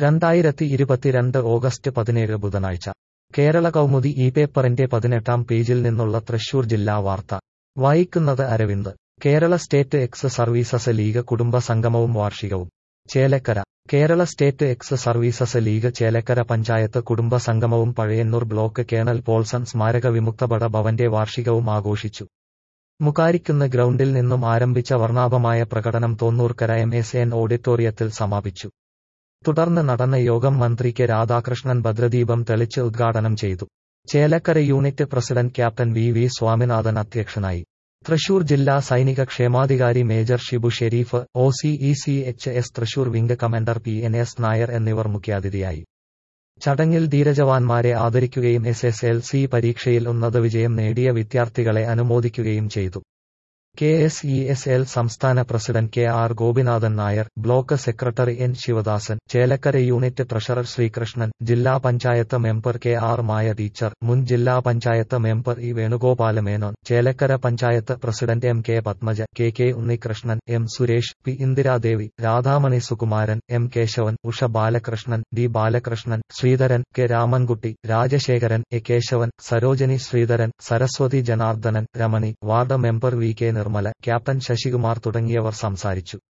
രണ്ടായിരത്തി ഇരുപത്തിരണ്ട് ഓഗസ്റ്റ് പതിനേഴ് ബുധനാഴ്ച കേരള കൗമുദി ഈ പേപ്പറിന്റെ പതിനെട്ടാം പേജിൽ നിന്നുള്ള തൃശൂർ ജില്ലാ വാർത്ത വായിക്കുന്നത് Aravind Kerala State Ex Services League കുടുംബ സംഗമവും വാർഷികവും Chelakkara Kerala State Ex Services League Chelakkara panchayat കുടുംബ സംഗമവും പഴയന്നൂർ ബ്ലോക്ക് കേണൽ പോൾസൺ സ്മാരക വിമുക്തപട ഭവന്റെ വാർഷികവും ആഘോഷിച്ചു മുക്കാരിക്കുന്ന് ഗ്രൗണ്ടിൽ നിന്നും ആരംഭിച്ച വർണ്ണാഭമായ പ്രകടനം തോന്നൂർക്കര എം എസ് എൻ ഓഡിറ്റോറിയത്തിൽ സമാപിച്ചു തുടർന്ന് നടന്ന യോഗം മന്ത്രി കെ രാധാകൃഷ്ണൻ ഭദ്രദീപം തെളിച്ച് ഉദ്ഘാടനം ചെയ്തു Chelakkara unit president captain V V Swaminathan അധ്യക്ഷനായി തൃശൂർ ജില്ലാ സൈനിക ക്ഷേമാധികാരി major Shibu Shareef O C E C H S Thrissur wing commander P N S Nair എന്നിവർ മുഖ്യാതിഥിയായി ചടങ്ങിൽ ധീരജവാന്മാരെ ആദരിക്കുകയും എസ് എസ് എൽ സി പരീക്ഷയിൽ ഉന്നത വിജയം നേടിയ വിദ്യാർത്ഥികളെ അനുമോദിക്കുകയും ചെയ്തു K S E S L സംസ്ഥാന president K R Gopinathan Nair block secretary N Sivadasan Chelakkara unit treasurer Sreekrishnan ജില്ലാ panchayat member K R Maya teacher മുൻ ജില്ലാ panchayat member E Venugopala Menon Chelakkara panchayat president M K Padmaja K K Unnikrishnan M Suresh P Indiradevi Radhamani Sukumaran M Keshavan Usha Balakrishnan D Balakrishnan Sreedharan K Ramankutty Rajasekharan A Keshavan Sarojini Sreedharan Saraswathi Janardhanan Ramani ward member V K Nirmala captain Sasikumar തുടങ്ങിയവർ സംസാരിച്ചു